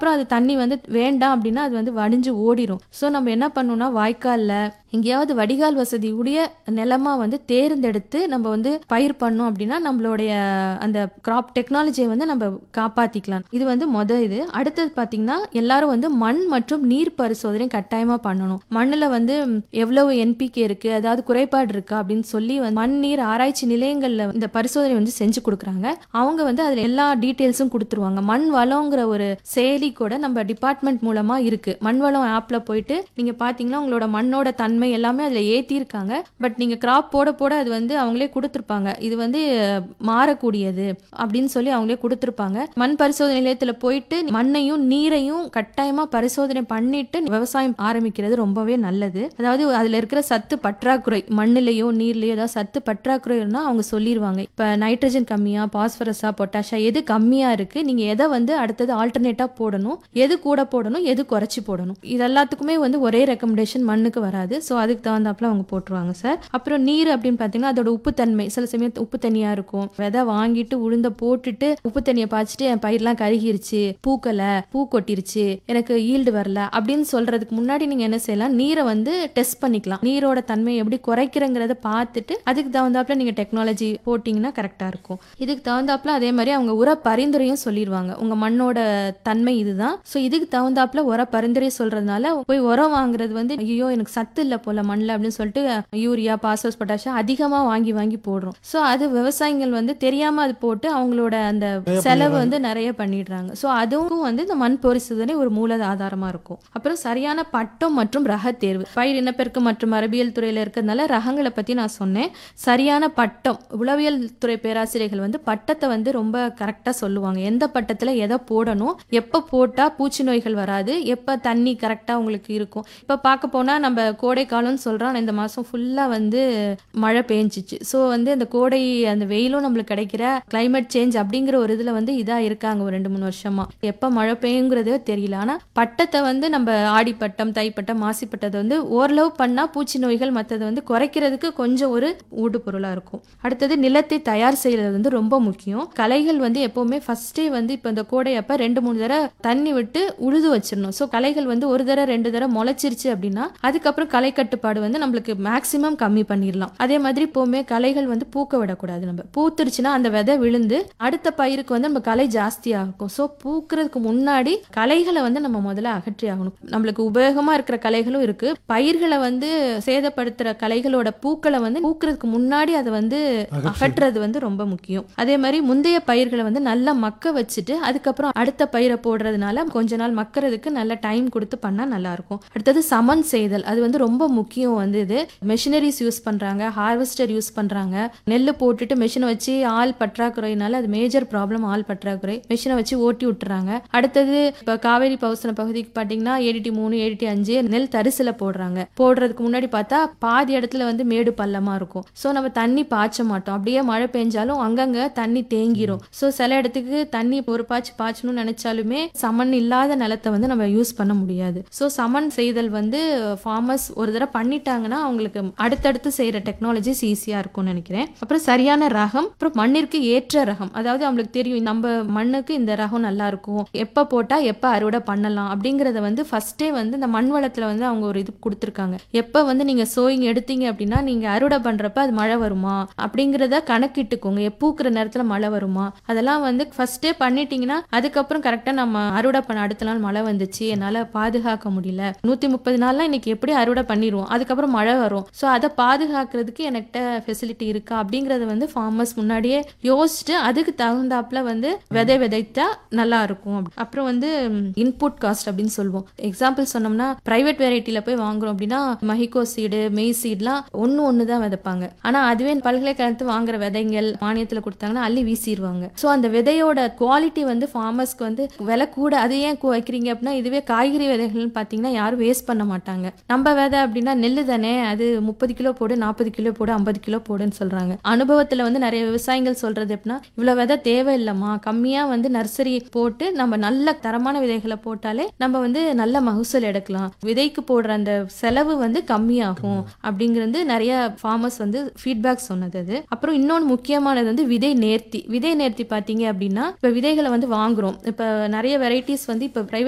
அதுக்கப்புறம் அது தண்ணி வந்து வேண்டாம் அப்படின்னா அது வந்து வடிஞ்சு ஓடிரும் ஸோ நம்ம என்ன பண்ணணும்னா வாய்க்கால்ல எங்கேயாவது வடிகால் வசதி உடைய நிலமா வந்து தேர்ந்தெடுத்து நம்ம வந்து பயிர் பண்ணோம் அப்படின்னா நம்மளுடைய அந்த கிராப் டெக்னாலஜியை வந்து நம்ம காப்பாத்திக்கலாம் இது வந்து மொத இது அடுத்தது பாத்தீங்கன்னா எல்லாரும் வந்து மண் மற்றும் நீர் பரிசோதனை கட்டாயமா பண்ணணும் மண்ணுல வந்து எவ்வளவு என்பிகே இருக்கு அதாவது குறைபாடு இருக்கா அப்படின்னு சொல்லி வந்து மண் நீர் ஆராய்ச்சி நிலையங்கள்ல இந்த பரிசோதனை வந்து செஞ்சு கொடுக்குறாங்க அவங்க வந்து அதுல எல்லா டீட்டெயில்ஸும் கொடுத்துருவாங்க மண் வளங்கிற ஒரு செயலி கூட நம்ம டிபார்ட்மெண்ட் மூலமா இருக்கு மண் வளம் ஆப்ல போயிட்டு நீங்க பாத்தீங்கன்னா உங்களோட மண்ணோட தன்மை எல்லாமே அதுல ஏத்திருக்காங்க பட் நீங்க கிராப் போட போட அது வந்து அவங்களே கொடுத்துருப்பாங்க இது வந்து அஹ், மாறக்கூடியது அப்படின்னு சொல்லி அவங்களே கொடுத்துருப்பாங்க மண் பரிசோதனை நிலையத்துல போயிட்டு மண்ணையும் நீரையும் கட்டாயமா பரிசோதனை பண்ணிட்டு விவசாயம் ஆரம்பிக்கிறது ரொம்பவே நல்லது அதாவது அதுல இருக்கிற சத்து பற்றாக்குறை மண்ணுலயோ நீர்லயோ ஏதாவது சத்து பற்றாக்குறை இருந்தா அவங்க சொல்லிடுவாங்க இப்ப நைட்ரஜன் கம்மியா பாஸ்பரஸா பொட்டாஷா எது கம்மியா இருக்கு நீங்க எதை வந்து அடுத்தது ஆல்டர்னேட்டா போடணும் எது கூட போடணும் எது குறைச்சி போடணும் இது எல்லாத்துக்குமே வந்து ஒரே ரெக்கமெண்டேஷன் மண்ணுக்கு வராது ஸோ அதுக்கு தகுந்தாப்புல அவங்க போட்டுருவாங்க சார் அப்புறம் நீர் அப்படின்னு பார்த்தீங்கன்னா அதோட உப்புத்தன்மை சில சமயம் உப்பு தண்ணியா இருக்கும் விதை வாங்கிட்டு உளுந்த போட்டுட்டு உப்பு தண்ணியை பாய்ச்சிட்டு என் பயிரெல்லாம் கருகிருச்சு பூக்கலை பூ கொட்டிருச்சு எனக்கு ஈல்டு வரல அப்படின்னு சொல்றதுக்கு முன்னாடி நீங்க என்ன செய்யலாம் நீரை வந்து டெஸ்ட் பண்ணிக்கலாம் நீரோட தன்மை எப்படி குறைக்கிறங்கிறத பார்த்துட்டு அதுக்கு தகுந்தாப்புல நீங்க டெக்னாலஜி போட்டிங்கன்னா கரெக்டா இருக்கும் இதுக்கு தகுந்தாப்புல அதே மாதிரி அவங்க உர பரிந்துரையும் சொல்லிடுவாங்க உங்க மண்ணோட தன்மை இதுதான் ஸோ இதுக்கு தகுந்தாப்புல உர பரிந்துரை சொல்றதுனால போய் உரம் வாங்குறது வந்து ஐயோ எனக்கு சத்து இல்லை போல மண்ணில் அப்படின்னு சொல்லிட்டு யூரியா பாஸ்பரஸ் பொட்டாசியம் அதிகமாக வாங்கி வாங்கி போடுறோம் ஸோ அது விவசாயிகள் வந்து தெரியாம அது போட்டு அவங்களோட அந்த செலவு வந்து நிறைய பண்ணிடுறாங்க ஸோ அதுவும் வந்து இந்த மண் பரிசோதனை ஒரு மூல ஆதாரமா இருக்கும் அப்புறம் சரியான பட்டம் மற்றும் ரக தேர்வு பயிர் இனப்பெருக்கம் மற்றும் மரபியல் துறையில இருக்கிறதுனால ரகங்களை பத்தி நான் சொன்னேன் சரியான பட்டம் உளவியல் துறை பேராசிரியர்கள் வந்து பட்டத்தை வந்து ரொம்ப கரெக்டா சொல்லுவாங்க எந்த பட்டத்துல எதை போடணும் எப்ப போட்டா பூச்சி நோய்கள் வராது எப்ப தண்ணி கரெக்டா உங்களுக்கு இருக்கும் இப்ப பார்க்க போனா நம்ம கோடை காலம்னு சொல்றோம் ஆனா இந்த மாசம் ஃபுல்லா வந்து மழை பெஞ்சிச்சு ஸோ வந்து அந்த கோடை அந்த வெயிலும் நம்மளுக்கு கிடைக்கிற கிளைமேட் சேஞ்ச் அப்படிங்கிற ஒரு இதுல வந்து இதா இருக்காங்க ஒரு ரெண்டு மூணு வருஷமா எப்ப மழை பெய்யுங்கிறதே தெரியல ஆனா பட்டத்தை வந்து நம்ம ஆடிப்பட்டம் தைப்பட்டம் மாசிப்பட்டத்தை வந்து ஓரளவு பண்ணா பூச்சி நோய்கள் மற்றது வந்து குறைக்கிறதுக்கு கொஞ்சம் ஒரு ஊடு பொருளா இருக்கும் அடுத்தது நிலத்தை தயார் செய்யறது வந்து ரொம்ப முக்கியம் களைகள் வந்து எப்பவுமே ஃபர்ஸ்டே வந்து இப்போ இந்த கோடை அப்ப ரெண்டு மூணு தடவை தண்ணி விட்டு உழுது வச்சிடணும் ஸோ களைகள் வந்து ஒரு தடவை ரெண்டு தடவை முளைச்சிருச்சு அப்படின்னா அதுக்கப்புறம் களை கட்டுப்பாடு வந்து நம்மளுக்கு மேக்சிமம் கம்மி பண்ணிடலாம் அதே மாதிரி எப்பவுமே களைகள் வந்து பூக்க விடக்கூடாது நம்ம பூத்துருச்சுன்னா அந்த விதை விழுந்து அடுத்த பயிருக்கு வந்து நம்ம களை ஜாஸ்தி ஆகும் ஸோ பூக்கிறதுக்கு முன்னாடி களைகளை வந்து நம்ம முதல்ல அகற்றி ஆகணும் நம்மளுக்கு உபயோகமா இருக்கிற களைகளும் இருக்கு பயிர்களை வந்து சேதப்படுத்துற களைகளோட பூக்களை வந்து பூக்கிறதுக்கு முன்னாடி அதை வந்து அகற்றுறது வந்து ரொம்ப முக்கியம் அதே மாதிரி முந்தைய பயிர்களை வந்து நல்லா மக்க வச்சுட்டு அதுக்கப்புறம் அடுத்த பயிரை போடுறதுனால கொஞ்ச நாள் மக்கறதுக்கு நல்ல டைம் கொடுத்து பண்ணா நல்லா இருக்கும் அடுத்தது சமன் செய்தல் அது வந்து ரொம்ப முக்கியம் வந்து இது மெஷினரிஸ் யூஸ் பண்றாங்க ஹார்வெஸ்டர் யூஸ் பண்றாங்க நெல் போட்டுட்டு மெஷினை வச்சு ஆள் பற்றாக்குறையினால அது மேஜர் ப்ராப்ளம் ஆள் பற்றாக்குறை மெஷினை வச்சு ஓட்டி விட்டுறாங்க அடுத்தது இப்ப காவேரி பவுசன பகுதிக்கு பாத்தீங்கன்னா ஏடிடி மூணு ஏடிடி அஞ்சு நெல் தரிசுல போடுறாங்க போடுறதுக்கு முன்னாடி பார்த்தா பாதி இடத்துல வந்து மேடு பள்ளமா இருக்கும் சோ நம்ம தண்ணி பாய்ச்ச மாட்டோம் அப்படியே மழை பெஞ்சாலும் அங்கங்க தண்ணி தேங்கிரும் சோ சில இடத்துக்கு தண்ணி ஒரு பாய்ச்சி பாய்ச்சணும்னு நினைச்சாலுமே சமன் இல்லாத நிலத்தை வந்து நம்ம யூஸ் பண்ண முடியாது சோ சமன் செய்தல் வந்து ஃபார்மர்ஸ் ஒரு தடவை பண்ணிட்டாங்கன்னா அவங்களுக்கு அடுத்தடுத்து செய்யற டெக்னாலஜிஸ் ஈஸியா இருக்கும்னு நினைக்கிறேன் அப்புறம் சரியான ரகம் அப்புறம் மண்ணிற்கு ஏற்ற ரகம் அதாவது அவங்களுக்கு தெரியும் நம்ம மண்ணுக்கு இந்த ரகம் நல்லா இருக்கும் எப்ப போட்டா எப்ப அறுவடை பண்ணலாம் அப்படிங்கறத வந்து ஃபர்ஸ்டே வந்து இந்த மண் வளத்துல வந்து அவங்க ஒரு இது கொடுத்துருக்காங்க எப்ப வந்து நீங்க சோயிங் எடுத்தீங்க அப்படின்னா நீங்க அறுவடை பண்றப்ப அது மழை வருமா அப்படிங்கறத கணக்கிட்டுக்கோங்க பூக்குற நேரத்துல மழை வருமா அதெல்லாம் வந்து ஃபர்ஸ்டே பண்ணிட்டீங்கன்னா அதுக்கப்புறம் கரெக்டா நம்ம அறுவடை பண்ண அடுத்த நாள் மழை வந்துச்சு என்னால பாதுகாக்க முடியல நூத்தி முப்பது நாள்லாம் இன்னைக்கு எப்படி அறுவடை பண்ணிடுவோம் அதுக்கப்புறம் மழை வரும் ஸோ அதை பாதுகாக்கிறதுக்கு என்கிட்ட ஃபெசிலிட்டி இருக்கா அப்படிங்கறத வந்து ஃபார்மர்ஸ் முன்னாடியே யோசிச்சுட்டு அதுக்கு தகுந்தாப்புல வந்து விதை விதைத்தா நல்லா இருக்கும் அப்படி. அப்புறம் வந்து இன்புட் காஸ்ட் அப்படின்னு சொல்லுவோம் எக்ஸாம்பிள் சொன்னோம்னா பிரைவேட் வெரைட்டில போய் வாங்குறோம் அப்படின்னா மஹிகோ சீடு மெய் சீட்லாம் ஒன்னு ஒன்று தான் விதைப்பாங்க ஆனா அதுவே பல்கலைக்கழகத்து வாங்குற விதைகள் மானியத்துல கொடுத்தாங்கன்னா அள்ளி வீசிடுவாங்க ஸோ அந்த விதையோட குவாலிட்டி வந்து ஃபார்மர்ஸ்க்கு வந்து விலை கூட அது ஏன் கு- வைக்கிறீங்க அப்படின்னா இதுவே காய்கறி விதைகள்னு பார்த்தீங்கன்னா யாரும் வேஸ்ட் பண்ண மாட்டாங்க நம்ம விதை அப்படின்னா நெல்லு தானே அது முப்பது கிலோ போடு நாற்பது கிலோ போடு ஐம்பது கிலோ போடுன்னு சொல்றாங்க அனுபவத்துல வந்து நிறைய விவசாயிகள் சொல்றது எப்படின்னா இவ்வளவு விதை தேவையில்லைம்மா கம்மியா வந்து நர்சரி போட்டு நம்ம நல்ல தரமான விதைகளை போட்டாலே நம்ம வந்து நல்ல மகசூல் எடுக்கலாம் விதைக்கு போடுற அந்த செலவு வந்து கம்மியாகும் அப்படிங்கிறது நிறைய ஃபார்மர்ஸ் வந்து ஃபீட்பேக் சொன்னது அது அப்புறம் இன்னொன்று முக்கியமானது வந்து விதை நேர்த்தி விதை நேர்த்தி பார்த்தீங்க அப்படின்னா இப்போ விதைகளை வந்து வாங்குறோம் இப்போ நிறைய வெரைட்டிஸ் வந்து இப்போ பிரைவேட்